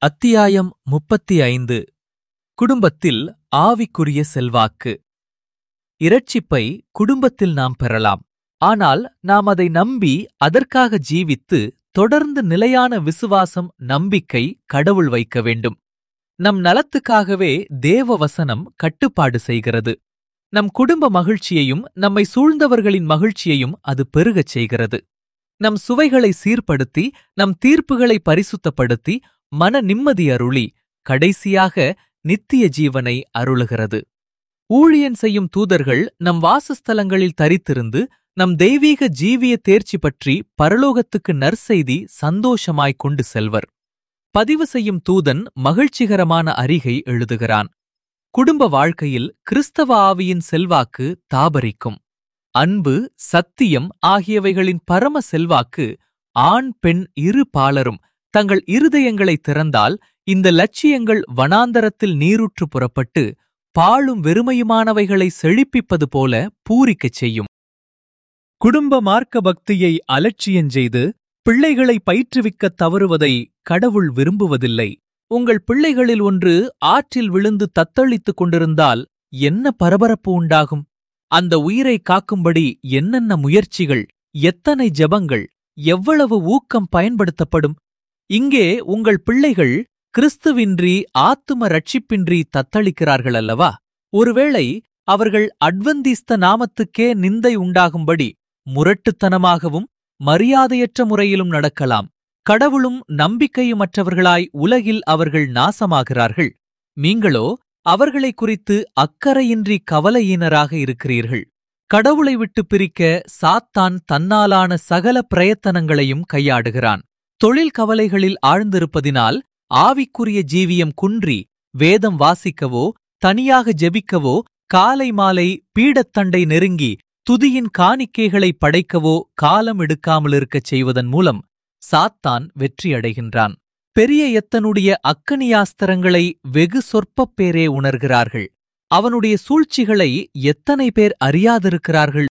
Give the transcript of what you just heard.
அத்தியாயம் முப்பத்தி ஐந்து குடும்பத்தில் ஆவிக்குரிய செல்வாக்கு இரட்சிப்பை குடும்பத்தில் நாம் பெறலாம் ஆனால் நாம் அதை நம்பி அதற்காக ஜீவித்து தொடர்ந்து நிலையான விசுவாசம் நம்பிக்கை கடவுள் வைக்க வேண்டும் நம் நலத்துக்காகவே தேவ வசனம் கட்டுப்பாடு செய்கிறது நம் குடும்ப மகிழ்ச்சியையும் நம்மை சூழ்ந்தவர்களின் மகிழ்ச்சியையும் அது பெருகச் செய்கிறது நம் சுவைகளை சீர்படுத்தி நம் தீர்ப்புகளை பரிசுத்தப்படுத்தி மன நிம்மதி அருளி கடைசியாக நித்திய ஜீவனை அருளுகிறது ஊழியன் செய்யும் தூதர்கள் நம் வாசஸ்தலங்களில் தரித்திருந்து நம் தெய்வீக ஜீவிய தேர்ச்சி பற்றி பரலோகத்துக்கு நற்செய்தி சந்தோஷமாய்க் கொண்டு செல்வர் பதிவு செய்யும் தூதன் மகிழ்ச்சிகரமான அறிகை எழுதுகிறான் குடும்ப வாழ்க்கையில் கிறிஸ்தவ ஆவியின் செல்வாக்கு தாபரிக்கும் அன்பு சத்தியம் ஆகியவைகளின் பரம செல்வாக்கு ஆண் பெண் இரு பாலரும் தங்கள் இருதயங்களை திறந்தால் இந்த லட்சியங்கள் வனாந்தரத்தில் நீருற்று புறப்பட்டு பாழும் வெறுமையுமானவைகளை செழிப்பிப்பது போல பூரிக்கச் செய்யும் குடும்ப மார்க்க பக்தியை அலட்சியஞ்செய்து பிள்ளைகளை பயிற்றுவிக்கத் தவறுவதை கடவுள் விரும்புவதில்லை உங்கள் பிள்ளைகளில் ஒன்று ஆற்றில் விழுந்து தத்தளித்துக் கொண்டிருந்தால் என்ன பரபரப்பு உண்டாகும் அந்த உயிரை காக்கும்படி என்னென்ன முயற்சிகள் எத்தனை ஜெபங்கள் எவ்வளவு ஊக்கம் பயன்படுத்தப்படும் இங்கே உங்கள் பிள்ளைகள் கிறிஸ்துவின்றி ஆத்தும ரட்சிப்பின்றி தத்தளிக்கிறார்கள் அல்லவா ஒருவேளை அவர்கள் அட்வந்திஸ்த நாமத்துக்கே நிந்தை உண்டாகும்படி முரட்டுத்தனமாகவும் மரியாதையற்ற முறையிலும் நடக்கலாம் கடவுளும் நம்பிக்கையுமற்றவர்களாய் உலகில் அவர்கள் நாசமாகிறார்கள் நீங்களோ அவர்களை குறித்து அக்கறையின்றி கவலையினராக இருக்கிறீர்கள் கடவுளை விட்டு பிரிக்க சாத்தான் தன்னாலான சகல பிரயத்தனங்களையும் கையாடுகிறான் தொழில் கவலைகளில் ஆழ்ந்திருப்பதினால் ஆவிக்குரிய ஜீவியம் குன்றி வேதம் வாசிக்கவோ தனியாக ஜெபிக்கவோ காலை மாலை பீடத்தண்டை நெருங்கி துதியின் காணிக்கைகளை படைக்கவோ காலம் எடுக்காமலிருக்கச் செய்வதன் மூலம் சாத்தான் வெற்றியடைகின்றான் பெரிய எத்தனுடைய அக்கனியாஸ்திரங்களை வெகு சொற்பப் பேரே உணர்கிறார்கள் அவனுடைய சூழ்ச்சிகளை எத்தனை பேர் அறியாதிருக்கிறார்கள்